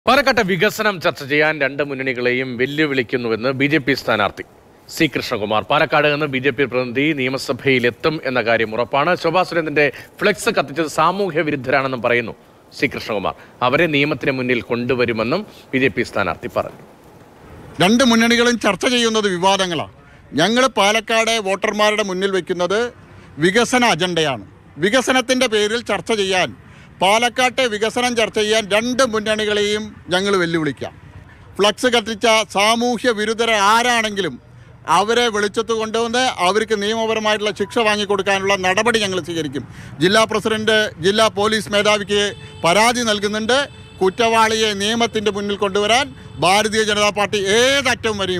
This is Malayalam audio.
പാലക്കാട്ടെ വികസനം ചർച്ച ചെയ്യാൻ രണ്ട് മുന്നണികളെയും വെല്ലുവിളിക്കുന്നുവെന്ന് ബി ജെ പി സ്ഥാനാർത്ഥി സി കൃഷ്ണകുമാർ പാലക്കാട് നിന്ന് ബി ജെ പി പ്രതിനിധി നിയമസഭയിൽ എത്തും എന്ന കാര്യം ഉറപ്പാണ് ശോഭാ സുരേന്ദ്രന്റെ ഫ്ലെക്സ് കത്തിച്ചത് സാമൂഹ്യ വിരുദ്ധരാണെന്നും പറയുന്നു സി കൃഷ്ണകുമാർ അവരെ നിയമത്തിന് മുന്നിൽ കൊണ്ടുവരുമെന്നും ബി ജെ പി സ്ഥാനാർത്ഥി പറഞ്ഞു രണ്ട് മുന്നണികളും ചർച്ച ചെയ്യുന്നത് വിവാദങ്ങളാണ് ഞങ്ങൾ പാലക്കാട് വോട്ടർമാരുടെ മുന്നിൽ വയ്ക്കുന്നത് വികസന അജണ്ടയാണ് വികസനത്തിൻ്റെ പേരിൽ ചർച്ച ചെയ്യാൻ പാലക്കാട്ടെ വികസനം ചർച്ച ചെയ്യാൻ രണ്ട് മുന്നണികളെയും ഞങ്ങൾ വെല്ലുവിളിക്കാം ഫ്ലക്സ് കത്തിച്ച സാമൂഹ്യ വിരുദ്ധര ആരാണെങ്കിലും അവരെ വെളിച്ചത്ത് കൊണ്ടുവന്ന് അവർക്ക് നിയമപരമായിട്ടുള്ള ശിക്ഷ വാങ്ങിക്കൊടുക്കാനുള്ള നടപടി ഞങ്ങൾ സ്വീകരിക്കും ജില്ലാ പ്രസിഡന്റ് ജില്ലാ പോലീസ് മേധാവിക്ക് പരാതി നൽകുന്നുണ്ട് കുറ്റവാളിയെ നിയമത്തിൻ്റെ മുന്നിൽ കൊണ്ടുവരാൻ ഭാരതീയ ജനതാ പാർട്ടി ഏതറ്റം വരെയും